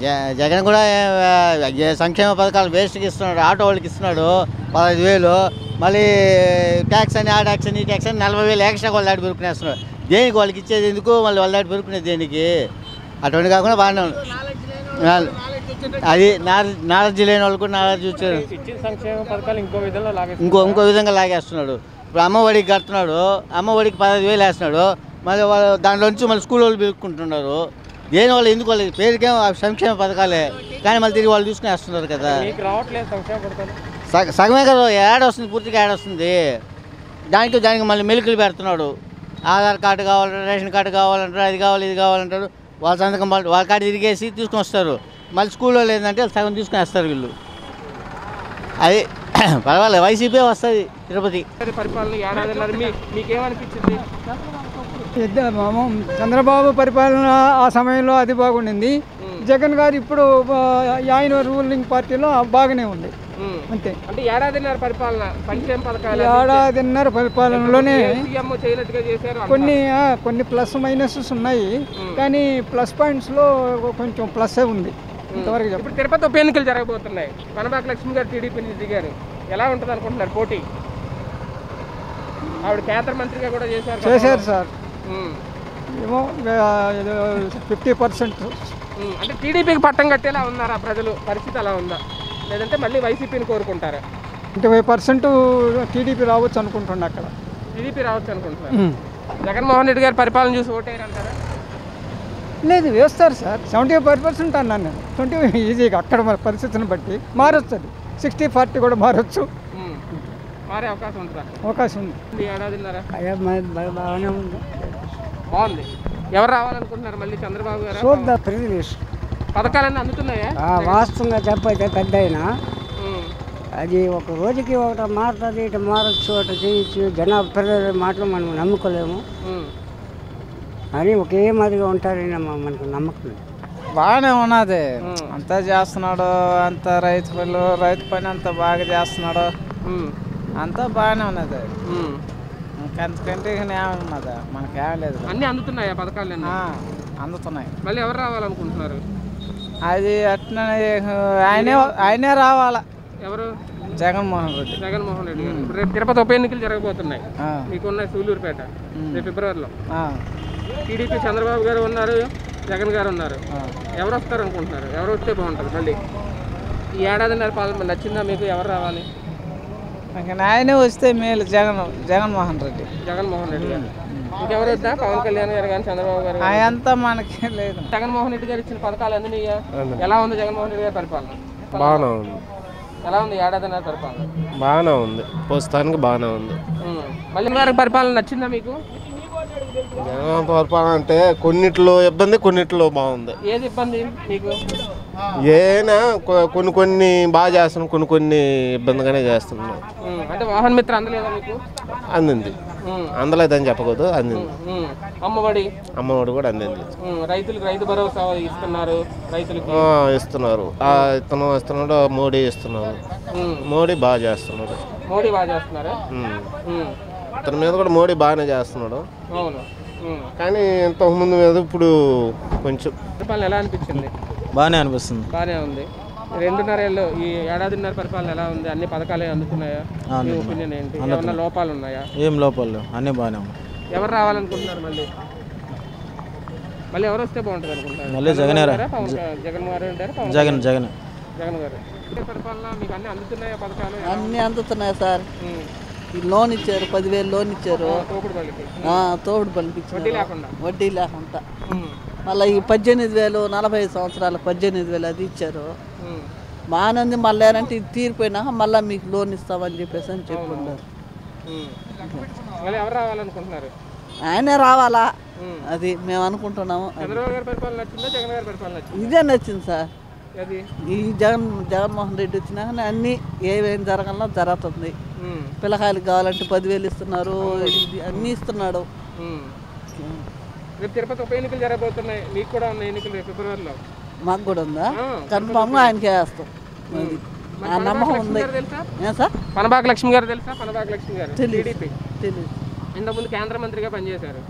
జ- జగన్ కూడా ఏ- ఏ సంక్షేమ పథకాలు వేస్ట్కి ఇస్తున్నాడు ఆటో వాళ్ళకి ఇస్తున్నాడు పదహైదు వేలు మళ్ళీ ట్యాక్స్ అని ఆ ట్యాక్స్ అని ఈ ట్యాక్స్ అని నలభై వేలు ఎక్స్ట్రా వాళ్ళ దాటి పెరుకునేస్తున్నాడు దేనికి వాళ్ళకి ఇచ్చేది ఎందుకు మళ్ళీ వాళ్ళ దాటి పెరుకునేది దేనికి అటువంటి కాకుండా బాగానే ఉంది నాల్- అది నాలెడ్జ్ నాలెడ్జ్ లేని వాళ్ళు కూడా నాలెడ్జ్ వచ్చారు ఇచ్చిన సంక్షేమ పథకాలు ఇంకో విధంగా లాగే ఇంకో ఇంకో విధంగా లాగేస్తున్నాడు ఇప్పుడు అమ్మఒడికి కడుతున్నాడు అమ్మఒడికి పదహైదు వేలు వేస్తున్నాడు మళ్ళీ వాళ్ళు దాంట్లో నుంచి మళ్ళీ స్కూల్ వాళ్ళు పిలుచుకుంటున్నారు దేని వాళ్ళు ఎందుకు వాళ్ళు పేరుకేమో ఆ సంక్షేమ పథకాలే కానీ మళ్ళీ తిరిగి వాళ్ళు తీసుకుని వేస్తున్నారు కదా మీకు రావట్లేదు సంక్షేమ పథకాలు సగ- సగమే కదా యాడ్ వస్తుంది పూర్తిగా యాడ్ వస్తుంది దానికి దానికి మళ్ళీ మెలికలు పెడుతున్నాడు ఆధార్ కార్డు కావాలంటారు రేషన్ కార్డు కావాలంటారు అది కావాలి ఇది కావాలంటారు వాళ్ళ సంతకం వాళ్ళ వాళ్ళ కార్డు తిరిగేసి తీసుకొని వస్తారు మళ్ళీ స్కూల్లో లేదంటే సగం తీసుకుని వేస్తారు వీళ్ళు అది పర్వాలేదు వైసీపీ వస్తుంది తిరుపతి అది పరిపాలన ఏడాదిన్నర మీ మీకేమనిపించింది ఇద్ద- మామ- చంద్రబాబు పరిపాలన ఆ సమయంలో అది బాగుండింది జగన్ గారు ఇప్పుడు ఆ, ఆయన రూలింగ్ పార్టీలో బాగానే ఉంది ఉమ్. అంతే అంటే ఏడాదిన్నర పరిపాలన సంక్షేమ పథకాలు ఏడాదిన్నర పరిపాలనలోనే సీఎం చేయనట్టుగా చేశారు అంటారు. కొన్ని ఆ, కొన్ని ప్లస్ మైనసెస్ ఉన్నాయి కానీ ప్లస్ పాయింట్స్లో కొంచెం ప్లస్ ఉంది ఇంతవరకు చెప్పండి ఇప్పుడు తిరుపతి ఉప ఎన్నికలు జరగబోతున్నాయి పనబాక లక్ష్మి గారు టీడీపీ నుంచి దిగారు ఎలా ఉంటుంది అనుకుంటున్నారు పోటీ ఆవిడ కేంద్ర మంత్రిగా కూడా చేశారు కదా. చేశారు సార్ ఉమ్. ఏమో ఫిఫ్టీ పర్సెంట్ ఉమ్. అంటే టీడీపీకి పట్టం కట్టేలా ఉన్నారా ప్రజలు పరిస్థితి అలా ఉందా లేదంటే మళ్ళీ వైసీపీని కోరుకుంటారా ట్వంటీ ఫైవ్ పర్సెంట్ టీడీపీ రావచ్చు అనుకుంటున్నా అక్కడ టీడీపీ రావచ్చు అనుకుంటున్నారు జగన్మోహన్ రెడ్డి గారి పరిపాలన చూసి ఓటేయరంటారా లేదు వేస్తారు సార్ సెవెంటీ ఫైవ్ పర్సెంట్ అన్నాను నేను ట్వంటీ ఈజీగా అక్కడ మన పరిస్థితిని బట్టి మారొచ్చు అది సిక్స్టీ ఫార్టీ కూడా మారొచ్చు ఉమ్. మారే అవకాశం ఉంటుందా అవకాశం ఉంది ఈ ఏడాదిన్నర అయ్యా బాగానే ఉంది బాగుంది ఎవరు రావాలనుకుంటున్నారు మళ్ళీ చంద్రబాబు గారు చూద్దాం ప్రిలీజ్ పథకాలన్నీ అందుతున్నాయా వాస్తవంగా చెప్పైతే పెద్ద అయినా ఉమ్. అది ఒక రోజుకి ఒకటి మారుతుంది ఇటు మారచ్చు అటు చేయొచ్చు జనాభా పెరిగే మాటలు మనం నమ్ముకోలేము ఉమ్. అని ఒకే మాదిరిగా ఉంటారని మ- మనకు నమ్మకం లేదు. బాగానే ఉన్నది ఉమ్. అంతా చేస్తున్నాడు అంత రైతు పనులు రైతు పని అంతా బాగా చేస్తున్నాడు ఉమ్. అంతా బాగానే ఉన్నది ఉమ్. ఇంకంతకంటే ఇక ఏమున్నది మనకేం లేదు అన్నీ అందుతున్నాయా పథకాలన్నీ ఆ, అందుతున్నాయి మళ్ళీ ఎవరు రావాలనుకుంటున్నారు అది అట్నే ఆయనే ఆయనే రావాలా ఎవరు జగన్మోహన్ రెడ్డి జగన్మోహన్ రెడ్డి గారు ఇప్పుడు రేపు తిరుపతి ఉప ఎన్నికలు జరగబోతున్నాయి ఆ, మీకున్న సూలూరుపేట రేపు ఫిబ్రవరిలో ఆ, టీడీపీ చంద్రబాబు గారు ఉన్నారు జగన్ గారు ఉన్నారు ఆ. ఎవరు వస్తారు అనుకుంటున్నారు ఎవరు వస్తే బాగుంటుంది మళ్ళీ ఈ ఏడాదిన్నర పాలన నచ్చిందా మీకు ఎవరు రావాలి ఇంక ఆయనే వస్తే మేలు జగన్ జగన్మోహన్ రెడ్డి జగన్మోహన్ రెడ్డి గారు ఇంకెవరు వద్దా పవన్ కళ్యాణ్ గారు కానీ చంద్రబాబు గారు కానీ? అదంతా మనకి లేదు జగన్మోహన్ రెడ్డి గారు ఇచ్చిన పథకాలు అందినాయా ఎలా ఉంది జగన్మోహన్ రెడ్డి గారి పరిపాలన బాగానే ఉంది ఎలా ఉంది ఏడాదిన్నర పరిపాలన బాగానే ఉంది ప్రస్తుతానికి బాగానే ఉంది ఉమ్. మళ్ళీ గారి పరిపాలన నచ్చిందా మీకు జగన్ పరిపాలన అంటే కొన్నిట్లో ఇబ్బంది కొన్నిట్లో బాగుంది ఏది ఇబ్బంది మీకు ఏనా కొ- కొన్ని కొన్ని బాగా చేస్తున్నాం కొన్ని కొన్ని ఇబ్బందిగానే చేస్తున్నాం ఉమ్. అంటే వాహన మిత్ర అందలేదా మీకు అందింది ఉమ్. అందలేదని చెప్పకూడదు అందింది ఉమ్. అమ్మఒడి అమ్మఒడి కూడా అందింది ఉమ్. రైతులకు రైతు భరోసా ఇస్తున్నారు రైతులకి ఆ, ఇస్తున్నారు ఆ ఇతను ఇస్తున్నాడు మోడీ ఇస్తున్నారు ఉమ్. మోడీ బాగా చేస్తున్నాడు మోడీ బాగా చేస్తున్నారా ఉమ్. ఉమ్. ఇతని మీద కూడా మోడీ బాగానే చేస్తున్నాడు అవును ఉమ్. కానీ ఇంతకుముందు మీద ఇప్పుడు కొంచెం పరిపాలన ఎలా అనిపించింది బాగానే అనిపిస్తుంది బాగానే ఉంది రెండున్నర ఏళ్ళు ఈ ఏడాదిన్నర పరిపాలన ఎలా ఉంది అన్ని పథకాలే అందుతున్నాయా మీ ఒపీనియన్ ఏంటి ఏమన్నా లోపాలు ఉన్నాయా ఏం లోపల అన్నీ బాగానే ఉన్నాయి ఎవరు రావాలనుకుంటున్నారు మళ్ళీ మళ్ళీ ఎవరు వస్తే బాగుంటుంది అనుకుంటున్నారు మళ్ళీ జగనే రా- చంద్రబాబు గారా? పవన్ జగన్ గారు అంటారా పవన్ జగన్ జగన్ జగన్ గారు ఈ పరిపాలన మీకు అన్ని అందుతున్నాయా పథకాలు అన్నీ అందుతున్నాయి సార్ ఉమ్. ఈ లోన్ ఇచ్చారు పదివేలు లోన్ ఇచ్చారు తోపుడు బళ్ళకి ఆ, తోడు పలికి వడ్డీ ఇచ్చారు లేకుండా వడ్డీ లేకుండా ఉమ్. మళ్ళీ ఈ పద్దెనిమిది వేలు నలభై ఐదు సంవత్సరాల పద్దెనిమిది వేలు అది ఇచ్చారు ఉమ్. బాగానే మళ్ళీ ఏంటంటే ఇది తీరిపోయినాక మళ్ళీ మీకు లోన్ ఇస్తామని చెప్పేసి అని చెప్పుకుంటారు ఉమ్. మళ్ళీ ఎవరు రావాలనుకుంటున్నారు ఆయనే రావాలా ఉమ్. అది మేము అనుకుంటున్నాము అది. చంద్రబాబు గారి పరిపాలన నచ్చిందా జగన్ గారి పరిపాలన నచ్చింది ఇదే నచ్చింది సార్ అది ఈ జగన్ జగన్మోహన్ రెడ్డి వచ్చినాక అన్నీ ఏమేమి జరగాలో జరుగుతుంది ఉమ్. పిల్లకాయలకు కావాలంటే పదివేలు ఇస్తున్నారు ఇది అన్నీ ఇస్తున్నాడు ఉమ్. రేపు తిరుపతి ఉప ఎన్నికలు జరగబోతున్నాయి మీకు కూడా ఉన్న ఎన్నికలు రేపు ఫిబ్రవరిలో మాకు కూడా ఉందా ఆ, కన్ఫామ్గా ఆయనకే వేస్తాం అది ఆ నమ్మకం ఉంది గారు తెలుసా ఏం సార్ పనబాక లక్ష్మి గారు తెలుసా పనబాక లక్ష్మి గారు తెలీదు. టీడీపీ తెలియదు ఇంతకుముందు కేంద్ర మంత్రిగా పనిచేశారు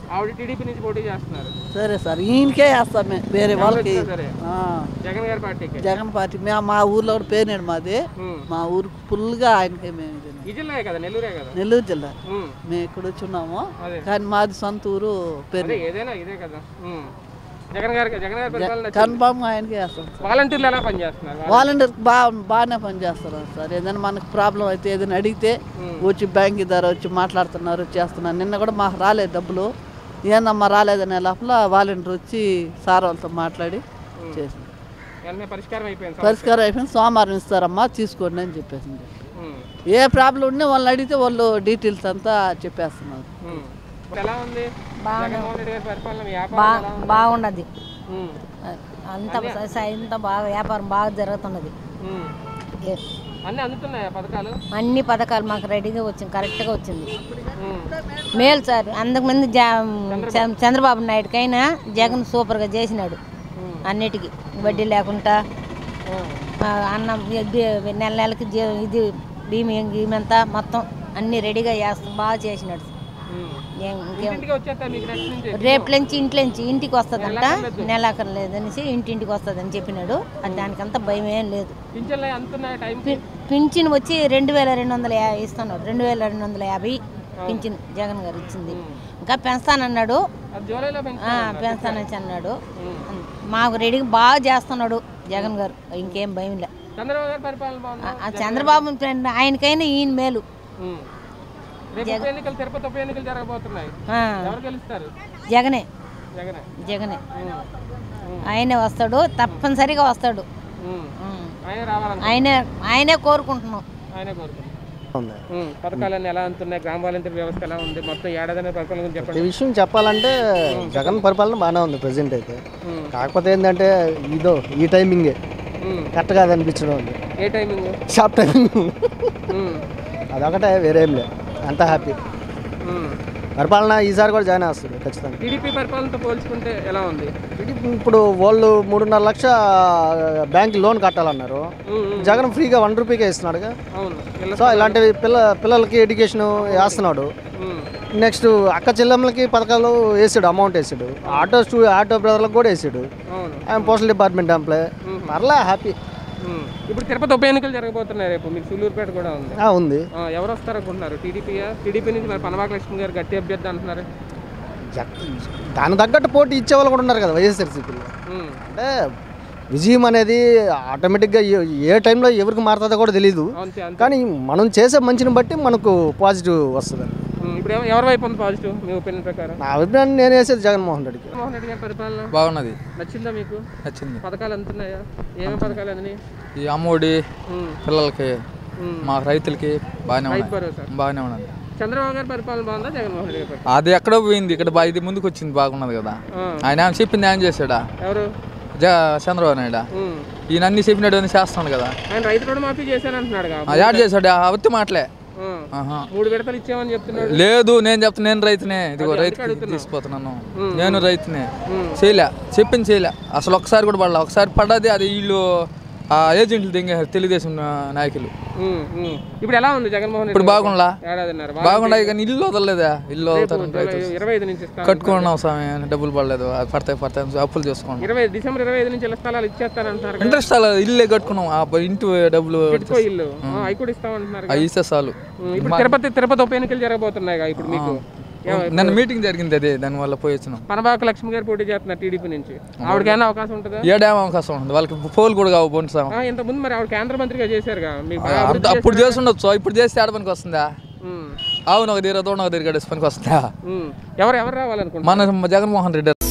ఆవిడ టీడీపీ నుంచి పోటీ చేస్తున్నారు సరే సార్ ఈయనకే వేస్తాం మేము వేరే వాళ్ళకి వచ్చినా సరే. ఆ, జగన్ గారి పార్టీకి జగన్ పార్టీ మేము మా ఊర్లో కూడా పేనేడు మాది ఉమ్. మా ఊరు ఫుల్గా ఆయనకే మేము ఇది ఈ జిల్లా కదా నెల్లూరే కదా నెల్లూరు జిల్లా ఉమ్. మేము ఇక్కడ వచ్చి ఉన్నాము అదే. కానీ మాది సొంత ఊరు పేరు అదే ఏదైనా ఇదే కదా ఉమ్. జగన్ గారి జగన్ గారి పరిపాలన నచ్చింది. కన్ఫామ్ ఆయనకే వేస్తాం వాలంటీర్లు ఎలా పనిచేస్తున్నారు వాలంటీర్ బాగా బాగానే పనిచేస్తారు సార్ ఏదైనా మనకు ప్రాబ్లం అయితే ఏదైనా అడిగితే వచ్చి బ్యాంక్ ద్వారా వచ్చి మాట్లాడుతున్నారు చేస్తున్నారు నిన్న కూడా మాకు రాలేదు డబ్బులు ఏందమ్మా రాలేదనే లోపల వాలంటీర్ వచ్చి సార్ వాళ్ళతో మాట్లాడి చేసింది వెంటనే పరిష్కారం అయిపోయింది పరిష్కారం అయిపోయింది సోమవారం ఇస్తారమ్మా తీసుకోండి అని చెప్పేసింది ఉమ్. ఏ ప్రాబ్లం ఉన్నా వాళ్ళని అడిగితే వాళ్ళు డీటెయిల్స్ అంతా చెప్పేస్తున్నారు ఉమ్. ఇప్పుడు ఎలా ఉంది జగన్మోహన్ రెడ్డి గారి పరిపాలన బా వ్యాపారం ఎలా ఉంది? బాగున్నది ఉమ్. అంత అంత బాగా వ్యాపారం బాగా జరుగుతున్నది ఉమ్. ఏ- అన్నీ అందుతున్నాయా పథకాలు అన్ని పథకాలు మాకు రెడీగా వచ్చింది కరెక్ట్గా వచ్చింది ఉమ్. మేలు సార్ అంతకుముందు జా చ- చంద్రబాబు నాయుడుకైనా జగన్ సూపర్గా చేసినాడు అన్నిటికీ వడ్డీ లేకుండా ఆ, అన్నం ఇది నెల నెలకి జీ- ఇది బియ్యం గీమంతా మొత్తం అన్ని రెడీగా చేస్తాం బాగా చేసినాడు ఉమ్. ఏం- ఇంకేం ఇంటికి వచ్చేస్తా మీకు నెక్స్ట్ నుంచి రేపులోంచి ఇంట్లోంచి ఇంటికి వస్తుందంట నెలాఖరు లేదనేసి ఇంటింటికి వస్తుందని చెప్పినాడు అది దానికంతా భయం ఏం లేదు పింఛన్లు అందుతున్నాయా టైం పి- పింఛన్ వచ్చి రెండు వేల రెండు వందల యా- ఇస్తున్నాడు రెండు వేల రెండు వందల యాభై పింఛన్ జగన్ గారు ఇచ్చింది ఇంకా పెంచుతానన్నాడు అది జూలైలో పెంచు ఆ, పెంచుతానని అన్నాడు మాకు రెడీగా బాగా చేస్తున్నాడు జగన్ గారు ఇంకేం భయం లే చంద్రబాబు గారి పరిపాలన బాగుందా ఆ చంద్రబాబు ఫ్రెండ్ ఆయనకైనా ఈయన మేలు ఉమ్. రేపు ఉప ఎన్నికలు తిరుపతి ఉప ఎన్నికలు జరగబోతున్నాయి ఆ, ఎవరు గెలుస్తారు జగనే జగనే జగనే ఆయనే వస్తాడు తప్పనిసరిగా వస్తాడు ఉమ్. ఉమ్. ఆయన రావాలను ఆయనే ఆయనే కోరుకుంటున్నాం ఆయనే కోరుకుంటున్నాం ఉమ్. పథకాలన్నీ ఎలా అందుతున్నాయి గ్రామ వాలంటీర్ వ్యవస్థ ఎలా ఉంది మొత్తం ఏడాది పరిపాలన గురించి ఈ చెప్పండి విషయం చెప్పాలంటే జగన్ పరిపాలన బాగానే ఉంది ప్రజెంట్ అయితే ఉమ్. కాకపోతే ఏంటంటే ఇదో ఈ టైమింగే ఉమ్. కరెక్ట్ కాదనిపించడం ఉంది ఏ టైమింగ్ షాప్ టైమింగ్ ఉమ్. అదొకటే వేరే ఏం లేదు అంతా హ్యాపీ ఉమ్. పరిపాలన ఈసారి కూడా జాయిన్ వస్తుంది ఖచ్చితంగా టీడీపీ పరిపాలనతో పోల్చుకుంటే ఎలా ఉంది ఇది ఇప్పుడు వాళ్ళు మూడున్నర లక్ష బ్యాంక్ లోన్ కట్టాలన్నారు ఉమ్, ఉమ్. జగన్ ఫ్రీగా వన్ రూపీకే ఇస్తున్నాడుగా అవును ఇళ్ళ సో ఇలాంటివి పిల్ల పిల్లలకి ఎడ్యుకేషన్ వేస్తున్నాడు ఉమ్. నెక్స్ట్ అక్క చెల్లెమ్మలకి పథకాలు వేసాడు అమౌంట్ వేసాడు ఆటో స్టూ ఆటో బ్రదర్లకు కూడా వేసాడు అవును ఆయన పోస్టల్ డిపార్ట్మెంట్ ఎంప్లాయ్ పర్లే హ్యాపీ ఉమ్. ఇప్పుడు తిరుపతి ఉప ఎన్నికలు జరగబోతున్నాయి రేపు మీకు సులూరుపేట కూడా ఉంది ఉంది ఆ, ఎవరు వస్తారు అనుకుంటున్నారు టీడీపీయా టీడీపీ నుంచి మరి పనవాక లక్ష్మి గారు గట్టి అభ్యర్థి అంటున్నారు జగ్- దాని తగ్గట్టు పోటీ ఇచ్చే వాళ్ళు కూడా ఉన్నారు కదా వైఎస్ఆర్సీపీలో ఉమ్. అంటే విజయం అనేది ఆటోమేటిక్గా ఏ- ఏ టైంలో ఎవరికి మారుతుందో కూడా తెలియదు అంతే అంతే కానీ మనం చేసే మంచిని బట్టి మనకు పాజిటివ్ వస్తుంది ఉమ్. ఇప్పుడు ఎవ- ఎవరి వైపు ఉంది పాజిటివ్ మీ ఒపీనియన్ ప్రకారం నా అభిప్రాయం నేను వేసేది జగన్మోహన్ రెడ్డికి జగన్మోహన్ రెడ్డి గారి పరిపాలన బాగున్నది నచ్చిందా మీకు నచ్చింది పథకాలు అందుతున్నాయా ఏమేమి పథకాలు అందినాయి ఈ అమ్మఒడి ఉమ్. పిల్లలకి ఉమ్. మా రైతులకి బాగానే రైతు ఉన్నది భరోసా బాగానే ఉన్నది చంద్రబాబు గారి పరిపాలన బాగుందా జగన్మోహన్ రెడ్డి గారి పరిపాలన అది ఎక్కడో పోయింది ఇక్కడ బా- ఇది ముందుకు వచ్చింది బాగున్నది కదా ఆ. ఆయన ఏమైనా చెప్పింది ఏం చేశాడా ఎవరు జ చంద్రబాబు నాయుడు ఉమ్. ఈయన అన్ని చెప్పినట్టు అన్ని చేస్తున్నాడు కదా ఆయన రైతు రుణ మాఫీ చేశానంటున్నాడు ఆ, యాడ్ చేశాడు ఆ అవత్తి మాటలే ఆహా. మూడు విడతలు ఇచ్చామని చెప్తున్నాడు లేదు నేను చెప్తా నేను రైతునే ఇదిగో అది రైతుకి అడుగుతున్నా. తీసిపోతున్నాను ఉమ్. నేను రైతునే ఉమ్. చేయలే చెప్పింది చేయలే అసలు ఒకసారి కూడా పడలే ఒకసారి పడ్డది అది వీళ్ళు ఆ ఏజెంట్లు దింగారు తెలుగుదేశం నా- నాయకులు ఉమ్, ఉమ్. ఇప్పుడు ఎలా ఉంది జగన్మోహన్ ఇప్పుడు రెడ్డి బాగుండలా ఏడాదిన్నర బాగుండాయి కానీ ఇల్లు వదలలేదా ఇల్లు రేపు వదులుతారు జూలై రైతు ఇరవై ఐదు నుంచి ఇస్తాను కట్టుకున్నాం స్వామి డబ్బులు పడలేదు అది పడతాయి పడతాయి అని అప్పులు చేసుకున్నాం ఇరవై డిసెంబర్ ఇరవై ఐదు నుంచి ఇళ్ల స్థలాలు ఇచ్చేస్తానంటున్నారు కదా. ఇంట్రెస్ట్ అలా ఇల్లే కట్టుకున్నాం ఆ ఇంటి డబ్బులు టిడ్కో ఇల్లు ఆ, అవి కూడా ఇస్తామంటున్నారు అవి ఇస్తే చాలు ఉమ్, ఇప్పుడు తిరుపతి తిరుపతి ఉప ఎన్నికలు జరగబోతున్నాయి కదా ఇప్పుడు మీకు నన్ను మీటింగ్ జరిగింది అదే దానివల్ల పోయి వచ్చినాం పనబాక లక్ష్మి గారు పోటీ చేస్తున్నారు టీడీపీ నుంచి ఆవిడకైనా అవకాశం ఉంటుందా ఏడేమో అవకాశం ఉంటుంది వాళ్ళకి పోలు కూడా కావు పొందుతాం ఆ, ఇంతకుముందు మరి ఆవిడ కేంద్ర మంత్రిగా చేశారుగా మీకు బాగా అభివృద్ధి అప్పుడు చేశారుగా? చేసి ఉండొచ్చు ఇప్పుడు చేస్తే ఆడ పనికి వస్తుందా ఉమ్, అవును ఒక తీర దూడ ఒక తీరు పనికి వస్తుందా ఉమ్. ఎవరు ఎవరు రావాలనుకుంటున్నారు మన జగన్మోహన్ రెడ్డి